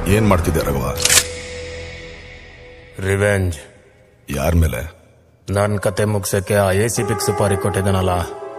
ಏನ್ ಮಾಡ್ತಿದ್ದೆ ರಘವ ರಿವೆಂಜ್ ಯಾರ ಮೇಲೆ ನನ್ ಕತೆ ಮುಗ್ಸಕ್ಕೆ ಆ ಎ ಸಿ ಪಿಗ್ ಸುಪಾರಿ ಕೊಟ್ಟಿದ್ದಾನಲ್ಲ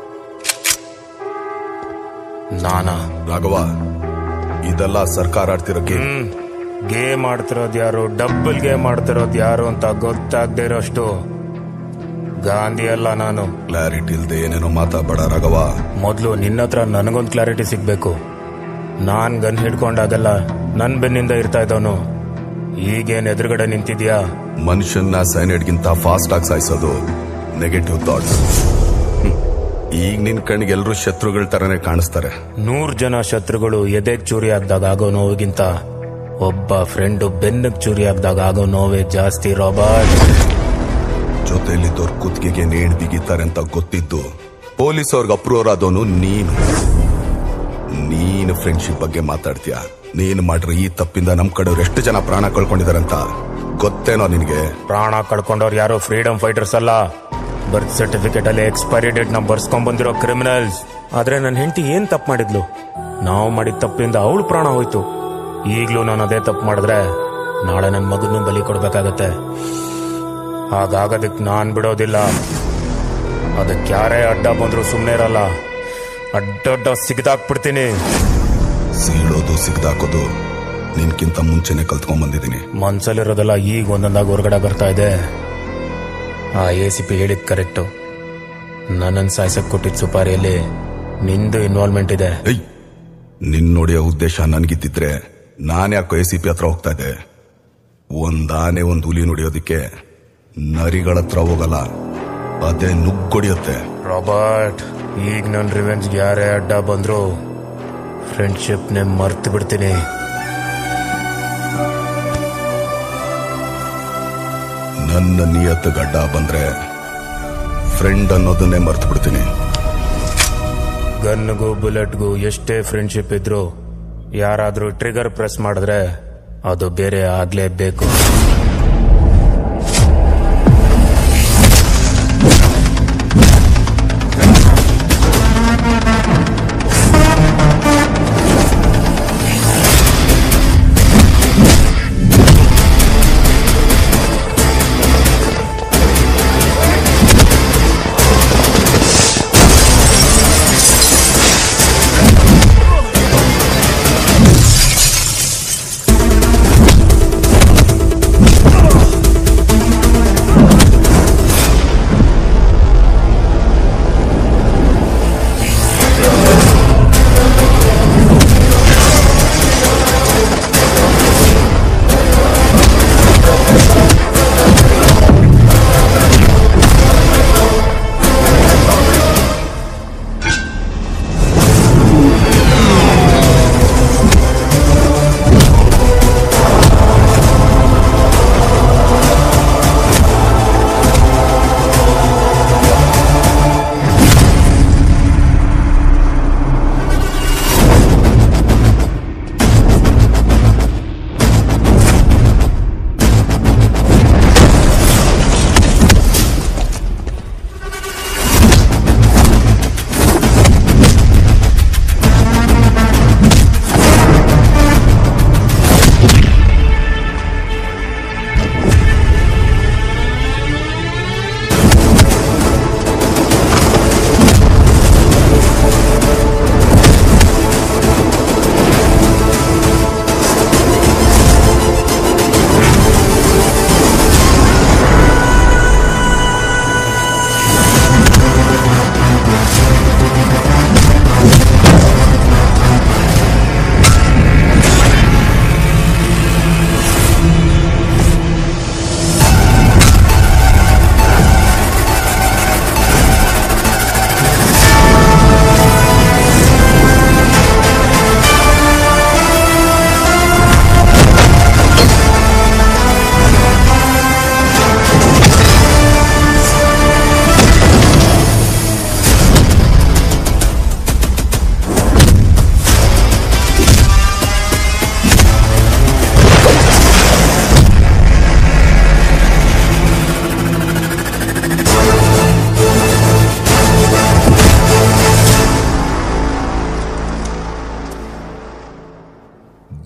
ನಾನಾ ರಾಘವ ಇದೆಲ್ಲ ಸರ್ಕಾರ ಆಡ್ತಿರೋ ಗೇಮ್ ಹ್ಮ್ ಗೇಮ್ ಆಡ್ತಿರೋದ್ ಯಾರು ಡಬ್ಬಲ್ ಗೇಮ್ ಆಡ್ತಿರೋದ್ ಯಾರು ಅಂತ ಗೊತ್ತಾಗ್ದೇ ಇರೋಷ್ಟು ಗಾಂಧಿ ಅಲ್ಲ ನಾನು ಕ್ಲಾರಿಟಿ ಇಲ್ದೆ ಏನೇನೋ ಮಾತಾಡಬೇಡ ರಾಘವ ಮೊದಲು ನಿನ್ನ ಹತ್ರ ನನಗೊಂದು ಕ್ಲಾರಿಟಿ ಸಿಗ್ಬೇಕು ನಾನ್ ಗನ್ ಹಿಡ್ಕೊಂಡಾಗೆಲ್ಲ ನನ್ ಬೆನ್ನಿಂದ ಇರ್ತಾ ಇದ್ದವನು ಈಗೇನ್ ಎದುರುಗಡೆ ನಿಂತಿದ್ಯಾ ಮನುಷ್ಯನ್ನ ಸೈನೈಡ್ಗಿಂತ ಫಾಸ್ಟ್ ಆಗಿ ಸಾಯಿಸೋದು ನೆಗೆಟಿವ್ ಥಾಟ್ಸ್ ಈಗ ನಿನ್ ಕಣ್ಣಿಗೆ ಎಲ್ರೂ ಶತ್ರುಗಳ ತರನೇ ಕಾಣಿಸ್ತಾರೆ ನೂರ್ ಜನ ಶತ್ರುಗಳು ಎದೆಗ್ ಚೂರಿ ಆಗ್ದಾಗ ಆಗೋ ನೋವಿಗಿಂತ ಒಬ್ಬ ಫ್ರೆಂಡು ಬೆನ್ನಗ್ ಚೂರಿ ಆಗ್ದಾಗ ಆಗೋ ನೋವೇ ಜಾಸ್ತಿ ರಾಬರ್ಟ್ ಜೊತೆಯಲ್ಲಿದ್ದವ್ರ ಕುತ್ತಿಗೆಗೆ ನೇಣ್ ಬಿಗಿತಾರೆ ಅಂತ ಗೊತ್ತಿದ್ದು ಪೊಲೀಸ್ ಅವ್ರಿಗೆ ಅಪ್ರೂವರ್ ಆದವನು ನೀನು ನೀನು ಫ್ರೆಂಡ್ಶಿಪ್ ಬಗ್ಗೆ ಮಾತಾಡ್ತೀಯ ನೀನು ಮಾಡಿರೋ ಈ ತಪ್ಪಿಂದ ನಮ್ ಕಡೆಯವ್ರು ಎಷ್ಟು ಜನ ಪ್ರಾಣ ಕಳ್ಕೊಂಡಿದಾರಂತ ಗೊತ್ತೇನೋ ನಿನಗೆ ಪ್ರಾಣ ಕಳ್ಕೊಂಡವ್ರು ಯಾರು ಫ್ರೀಡಮ್ ಫೈಟರ್ಸ್ ಅಲ್ಲ ಬರ್ತ್ ಸರ್ಟಿಫಿಕೇಟ್ ಅಲ್ಲಿ ಎಕ್ಸ್ಪೈರಿ ಡೇಟ್ ನ ಬರ್ಸ್ಕೊಂಡ್ ಬಂದಿರೋ ಕ್ರಿಮಿನಲ್ಸ್ ಆದ್ರೆ ನನ್ನ ಹೆಂಡತಿ ಏನ್ ತಪ್ಪು ಮಾಡಿದ್ಲು ನಾವು ಮಾಡಿದ ತಪ್ಪಿಂದ ಅವಳು ಪ್ರಾಣ ಹೋಯ್ತು ಈಗ್ಲೂ ನಾನು ಅದೇ ತಪ್ಪು ಮಾಡಿದ್ರೆ ನಾಳೆ ನನ್ನ ಮಗನ ಬಲಿ ಕೊಡ್ಬೇಕಾಗತ್ತೆ ಹಾಗಾಗದಕ್ ನಾನ್ ಬಿಡೋದಿಲ್ಲ ಅದಕ್ಕೆ ಯಾರೇ ಅಡ್ಡ ಬಂದ್ರು ಸುಮ್ಮನೆ ಇರಲ್ಲ ಅಡ್ಡಡ್ಡ ಸಿಗದಾಕ್ಬಿಡ್ತೀನಿ ಸೀಳೋದು ಸಿಗ್ದಾಕೋದು ನಿನ್ಕಿಂತ ಮುಂಚೆನೆ ಕಲ್ತ್ಕೊಂಡ್ ಬಂದಿದ್ದೀನಿ ಮನ್ಸಲ್ಲಿರೋದೆಲ್ಲ ಈಗ ಒಂದೊಂದಾಗಿ ಹೊರಗಡೆ ಬರ್ತಾ ಇದೆ ಆ ಎ ಸಿ ಪಿ ಹೇಳಿದ್ ಕರೆಕ್ಟು ನನ್ನನ್ನು ಸಾಯ್ಸಕ್ ಕೊಟ್ಟಿದ್ದ ಸುಪಾರಿಯಲ್ಲಿ ನಿಂದು ಇನ್ವಾಲ್ವ್ಮೆಂಟ್ ಇದೆ ಏಯ್ ನಿನ್ ನೋಡಿಯೋ ಉದ್ದೇಶ ನನ್ಗಿದ್ದಿದ್ರೆ ನಾನ್ ಯಾಕೋ ಎ ಸಿ ಪಿ ಹತ್ರ ಹೋಗ್ತಾ ಇದ್ದೆ ಒಂದಾನೆ ಒಂದ್ ಹುಲಿ ನೋಡಿಯೋದಕ್ಕೆ ನರಿಗಳ ಹತ್ರ ಹೋಗಲ್ಲ ಅದೇ ನುಗ್ಗೊಡಿಯುತ್ತೆ ರಾಬರ್ಟ್ ಈಗ ನನ್ನ ರಿವೆಂಜ್ಗೆ ಯಾರೇ ಅಡ್ಡ ಬಂದ್ರು ಫ್ರೆಂಡ್ಶಿಪ್ನೇ ಮರ್ತು ಬಿಡ್ತೀನಿ ನನ್ನ ನಿಯತ್ತು ಗಡ್ಡ ಬಂದ್ರೆ ಫ್ರೆಂಡ್ ಅನ್ನೋದನ್ನೇ ಮರ್ತು ಬಿಡ್ತೀನಿ ಗನ್ಗೂ ಬುಲೆಟ್ಗೂ ಎಷ್ಟೇ ಫ್ರೆಂಡ್ಶಿಪ್ ಇದ್ರು ಯಾರಾದ್ರೂ ಟ್ರಿಗರ್ ಪ್ರೆಸ್ ಮಾಡಿದ್ರೆ ಅದು ಬೇರೆ ಆಗ್ಲೇಬೇಕು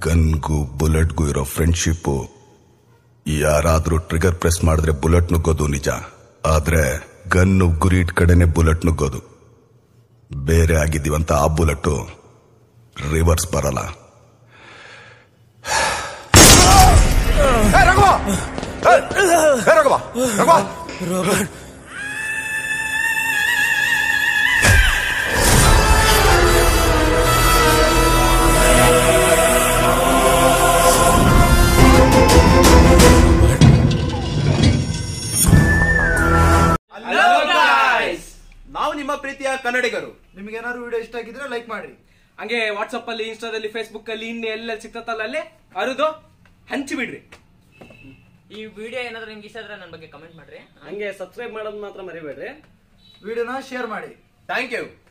ಗನ್ಗೂ ಬುಲೆಟ್ಗೂ ಇರೋ ಫ್ರೆಂಡ್ಶಿಪ್ಪು ಯಾರಾದ್ರೂ ಟ್ರಿಗರ್ ಪ್ರೆಸ್ ಮಾಡಿದ್ರೆ ಬುಲೆಟ್ ನುಗ್ಗೋದು ನಿಜ ಆದ್ರೆ ಗನ್ನು ಗುರಿ ಇಟ್ ಕಡೆನೆ ಬುಲೆಟ್ ನುಗ್ಗೋದು ಬೇರೆ ಆಗಿದ್ದೀವಂತ ಆ ಬುಲೆಟ್ ರಿವರ್ಸ್ ಬರಲ್ಲ ನಾವು ನಿಮ್ಮ ಪ್ರೀತಿಯ ಕನ್ನಡಿಗರು ನಿಮ್ಗೆ ಏನಾದ್ರು ವಿಡಿಯೋ ಇಷ್ಟ ಆಗಿದ್ರೆ ಲೈಕ್ ಮಾಡ್ರಿ ಹಂಗೆ ವಾಟ್ಸಪ್ ಅಲ್ಲಿ ಇನ್ಸ್ಟಾದಲ್ಲಿ ಫೇಸ್ಬುಕ್ ಅಲ್ಲಿ ಇನ್ನು ಎಲ್ಲ ಸಿಗ್ತತ್ತಲ್ಲ ಅಲ್ಲೇ ಅರುದು ಹಂಚಿ ಬಿಡ್ರಿ ಈ ವಿಡಿಯೋ ಏನಾದ್ರು ನಿಮ್ಗೆ ಇಷ್ಟ ಆದ್ರೆ ನನ್ನ ಬಗ್ಗೆ ಕಮೆಂಟ್ ಮಾಡ್ರಿ ಹಂಗೆ ಸಬ್ಸ್ಕ್ರೈಬ್ ಮಾಡೋದು ಮಾತ್ರ ಮರಿಬೇಡ್ರಿ ವಿಡಿಯೋನ ಶೇರ್ ಮಾಡಿ ಥ್ಯಾಂಕ್ ಯು